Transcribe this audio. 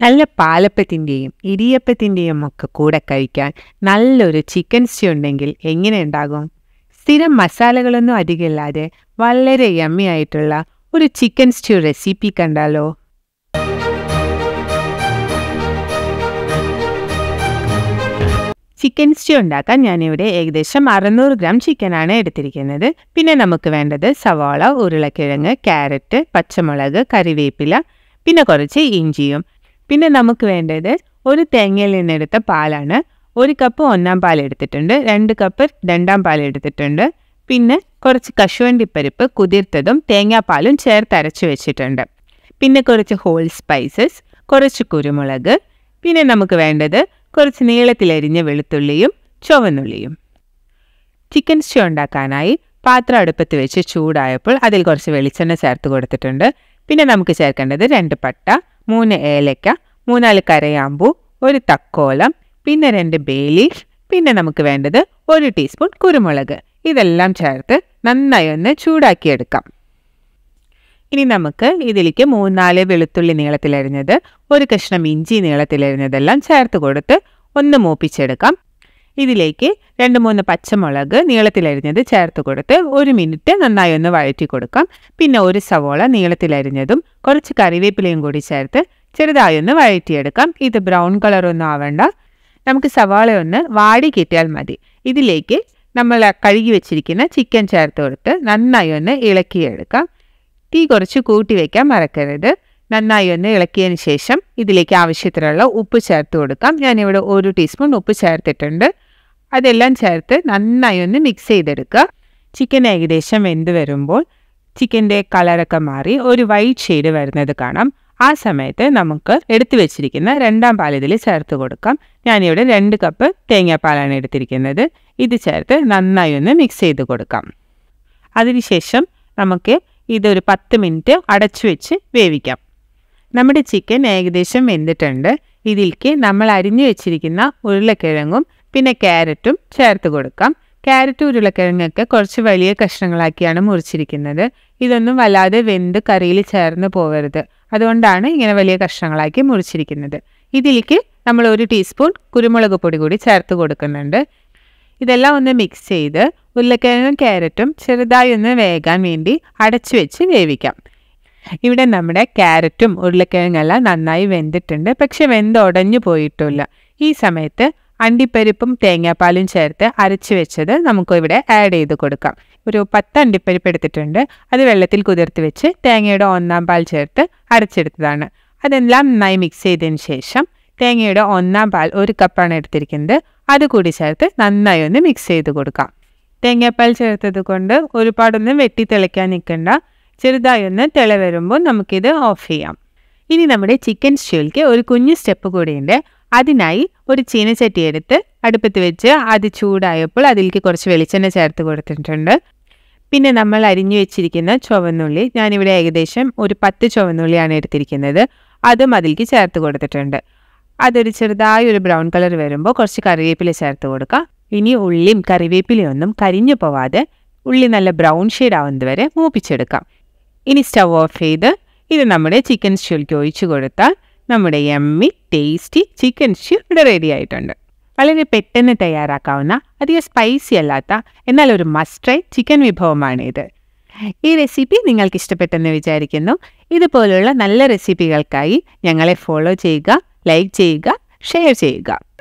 നല്ല പാലപ്പത്തിൻ്റെയും ഇടിയപ്പത്തിൻ്റെയും ഒക്കെ കൂടെ കഴിക്കാൻ നല്ലൊരു ചിക്കൻ സ്റ്റ്യൂ ഉണ്ടെങ്കിൽ എങ്ങനെ ഉണ്ടാകും സ്ഥിരം മസാലകളൊന്നും അധികമില്ലാതെ വളരെ യമ്മി ആയിട്ടുള്ള ഒരു ചിക്കൻ സ്റ്റ്യൂ റെസിപ്പി കണ്ടാലോ ചിക്കൻ സ്റ്റ്യൂ ഉണ്ടാക്കാൻ ഞാനിവിടെ ഏകദേശം അറുന്നൂറ് ഗ്രാം ചിക്കനാണ് എടുത്തിരിക്കുന്നത് പിന്നെ നമുക്ക് വേണ്ടത് സവാള ഉരുളക്കിഴങ്ങ് ക്യാരറ്റ് പച്ചമുളക് കറിവേപ്പില പിന്നെ കുറച്ച് ഇഞ്ചിയും പിന്നെ നമുക്ക് വേണ്ടത് ഒരു തേങ്ങയിൽ നിന്നെടുത്ത പാലാണ് ഒരു കപ്പ് ഒന്നാം പാൽ എടുത്തിട്ടുണ്ട് രണ്ട് കപ്പ് രണ്ടാം പാൽ എടുത്തിട്ടുണ്ട് പിന്നെ കുറച്ച് കശുവണ്ടിപ്പരിപ്പ് കുതിർത്തതും തേങ്ങാപ്പാലും ചേർത്ത് അരച്ച് വെച്ചിട്ടുണ്ട് പിന്നെ കുറച്ച് ഹോൾ സ്പൈസസ് കുറച്ച് കുരുമുളക് പിന്നെ നമുക്ക് വേണ്ടത് കുറച്ച് നീളത്തിലരിഞ്ഞ വെളുത്തുള്ളിയും ചുവന്നുള്ളിയും ചിക്കൻ സ്റ്റൂ ഉണ്ടാക്കാനായി പാത്രം അടുപ്പത്ത് വെച്ച് ചൂടായപ്പോൾ അതിൽ കുറച്ച് വെളിച്ചെണ്ണ ചേർത്ത് കൊടുത്തിട്ടുണ്ട് പിന്നെ നമുക്ക് ചേർക്കേണ്ടത് രണ്ട് പട്ട മൂന്ന് ഏലക്ക മൂന്നാല് കരയാമ്പൂ ഒരു തക്കോലം പിന്നെ രണ്ട് ബേലീഫ് പിന്നെ നമുക്ക് വേണ്ടത് ഒരു ടീസ്പൂൺ കുരുമുളക് ഇതെല്ലാം ചേർത്ത് നന്നായി ഒന്ന് ചൂടാക്കിയെടുക്കാം ഇനി നമുക്ക് ഇതിലേക്ക് മൂന്നാല് വെളുത്തുള്ളി നീളത്തിലരിഞ്ഞത് ഒരു കഷ്ണം ഇഞ്ചി നീളത്തിലരിഞ്ഞതെല്ലാം ചേർത്ത് കൊടുത്ത് ഒന്ന് മൂപ്പിച്ചെടുക്കാം ഇതിലേക്ക് രണ്ട് മൂന്ന് പച്ചമുളക് നീളത്തിലരിഞ്ഞത് ചേർത്ത് കൊടുത്ത് ഒരു മിനിറ്റ് നന്നായി ഒന്ന് വഴറ്റി കൊടുക്കാം പിന്നെ ഒരു സവോള നീളത്തിലരിഞ്ഞതും കുറച്ച് കറിവേപ്പിലയും കൂടി ചേർത്ത് ചെറുതായി ഒന്ന് വഴറ്റിയെടുക്കാം ഇത് ബ്രൗൺ കളറൊന്നും ആവേണ്ട നമുക്ക് സവാള ഒന്ന് വാടി കിട്ടിയാൽ മതി ഇതിലേക്ക് നമ്മൾ കഴുകി വെച്ചിരിക്കുന്ന ചിക്കൻ ചേർത്ത് കൊടുത്ത് നന്നായി ഒന്ന് ഇളക്കിയെടുക്കാം തീ കുറച്ച് കൂട്ടി വയ്ക്കാൻ മറക്കരുത് നന്നായി ഒന്ന് ഇളക്കിയതിന് ശേഷം ഇതിലേക്ക് ആവശ്യത്തിനുള്ള ഉപ്പ് ചേർത്ത് കൊടുക്കാം ഞാനിവിടെ ഒരു ടീസ്പൂൺ ഉപ്പ് ചേർത്തിട്ടുണ്ട് അതെല്ലാം ചേർത്ത് നന്നായി ഒന്ന് മിക്സ് ചെയ്തെടുക്കുക ചിക്കൻ ഏകദേശം വെന്ത് വരുമ്പോൾ ചിക്കൻ്റെ കളറൊക്കെ മാറി ഒരു വൈറ്റ് ഷെയ്ഡ് വരുന്നത് കാണാം ആ സമയത്ത് നമുക്ക് എടുത്തു വെച്ചിരിക്കുന്ന രണ്ടാം പാൽ ഇതിൽ ചേർത്ത് കൊടുക്കാം ഞാനിവിടെ രണ്ട് കപ്പ് തേങ്ങാപ്പാലാണ് എടുത്തിരിക്കുന്നത് ഇത് ചേർത്ത് നന്നായി ഒന്ന് മിക്സ് ചെയ്ത് കൊടുക്കാം അതിനുശേഷം നമുക്ക് ഇതൊരു പത്ത് മിനിറ്റ് അടച്ചു വെച്ച് വേവിക്കാം നമ്മുടെ ചിക്കൻ ഏകദേശം വെന്തിട്ടുണ്ട് ഇതിലേക്ക് നമ്മൾ അരിഞ്ഞു വെച്ചിരിക്കുന്ന ഉരുളക്കിഴങ്ങും പിന്നെ ക്യാരറ്റും ചേർത്ത് കൊടുക്കാം ക്യാരറ്റ് ഉരുളക്കിഴങ്ങൊക്കെ കുറച്ച് വലിയ കഷ്ണങ്ങളാക്കിയാണ് മുറിച്ചിരിക്കുന്നത് ഇതൊന്നും വല്ലാതെ വെന്ത് കറിയിൽ ചേർന്ന് പോകരുത് അതുകൊണ്ടാണ് ഇങ്ങനെ വലിയ കഷ്ണങ്ങളാക്കി മുറിച്ചിരിക്കുന്നത് ഇതിലേക്ക് നമ്മൾ ഒരു ടീസ്പൂൺ കുരുമുളക് പൊടി കൂടി ചേർത്ത് കൊടുക്കുന്നുണ്ട് ഇതെല്ലാം ഒന്ന് മിക്സ് ചെയ്ത് ഉരുളക്കിഴങ്ങും ക്യാരറ്റും ചെറുതായി ഒന്ന് വേകാൻ വേണ്ടി അടച്ചു വെച്ച് വേവിക്കാം ഇവിടെ നമ്മുടെ ക്യാരറ്റും ഉരുളക്കിഴങ്ങെല്ലാം നന്നായി വെന്തിട്ടുണ്ട് പക്ഷെ വെന്ത് ഉടഞ്ഞു പോയിട്ടില്ല ഈ സമയത്ത് അണ്ടിപ്പരിപ്പും തേങ്ങാപ്പാലും ചേർത്ത് അരച്ച് വെച്ചത് നമുക്ക് ഇവിടെ ആഡ് ചെയ്ത് കൊടുക്കാം ഒരു പത്ത് അണ്ടിപ്പരിപ്പ് എടുത്തിട്ടുണ്ട് അത് വെള്ളത്തിൽ കുതിർത്ത് വെച്ച് തേങ്ങയുടെ ഒന്നാം പാൽ ചേർത്ത് അരച്ചെടുത്തതാണ് അതെല്ലാം നന്നായി മിക്സ് ചെയ്തതിന് ശേഷം തേങ്ങയുടെ ഒന്നാം പാൽ ഒരു കപ്പാണ് എടുത്തിരിക്കുന്നത് അത് കൂടി ചേർത്ത് നന്നായി ഒന്ന് മിക്സ് ചെയ്ത് കൊടുക്കാം തേങ്ങാപ്പാൽ ചേർത്തത് കൊണ്ട് ഒരുപാടൊന്നും വെട്ടി തിളയ്ക്കാൻ നിൽക്കണ്ട ചെറുതായി ഒന്ന് തിള വരുമ്പോൾ നമുക്കിത് ഓഫ് ചെയ്യാം ഇനി നമ്മുടെ ചിക്കൻ സ്റ്റ്യൂവിലേക്ക് ഒരു കുഞ്ഞു സ്റ്റെപ്പ് കൂടിയുണ്ട് അതിനായി ഒരു ചീനച്ചട്ടി എടുത്ത് അടുപ്പത്ത് വെച്ച് അത് ചൂടായപ്പോൾ അതിലേക്ക് കുറച്ച് വെളിച്ചെണ്ണ ചേർത്ത് കൊടുത്തിട്ടുണ്ട് പിന്നെ നമ്മൾ അരിഞ്ഞു വെച്ചിരിക്കുന്ന ചുവന്നുള്ളി ഞാനിവിടെ ഏകദേശം ഒരു പത്ത് ചുവന്നുള്ളിയാണ് എടുത്തിരിക്കുന്നത് അതും അതിലേക്ക് ചേർത്ത് കൊടുത്തിട്ടുണ്ട് അതൊരു ചെറുതായി ഒരു ബ്രൗൺ കളർ വരുമ്പോൾ കുറച്ച് കറിവേപ്പില ചേർത്ത് കൊടുക്കുക ഇനി ഉള്ളിയും കറിവേപ്പിലയും ഒന്നും കരിഞ്ഞു പോവാതെ ഉള്ളി നല്ല ബ്രൗൺ ഷെയ്ഡ് ആവുന്നത് വരെ മൂപ്പിച്ചെടുക്കാം ഇനി സ്റ്റവ് ഓഫ് ചെയ്ത് ഇത് നമ്മുടെ ചിക്കൻ സ്റ്റ്യൂവിലേക്ക് ഒഴിച്ചു കൊടുത്താൽ നമ്മുടെ എമ്മി ടേസ്റ്റി ചിക്കൻ സ്റ്റ്യൂ ഇവിടെ റെഡി ആയിട്ടുണ്ട് വളരെ പെട്ടെന്ന് തയ്യാറാക്കാവുന്ന അധികം സ്പൈസി അല്ലാത്ത എന്നാൽ ഒരു മസ്റ്റ് ട്രൈ ചിക്കൻ വിഭവമാണ് ഇത് ഈ റെസിപ്പി നിങ്ങൾക്ക് ഇഷ്ടപ്പെട്ടെന്ന് വിചാരിക്കുന്നു ഇതുപോലുള്ള നല്ല റെസിപ്പികൾക്കായി ഞങ്ങളെ ഫോളോ ചെയ്യുക ലൈക്ക് ചെയ്യുക ഷെയർ ചെയ്യുക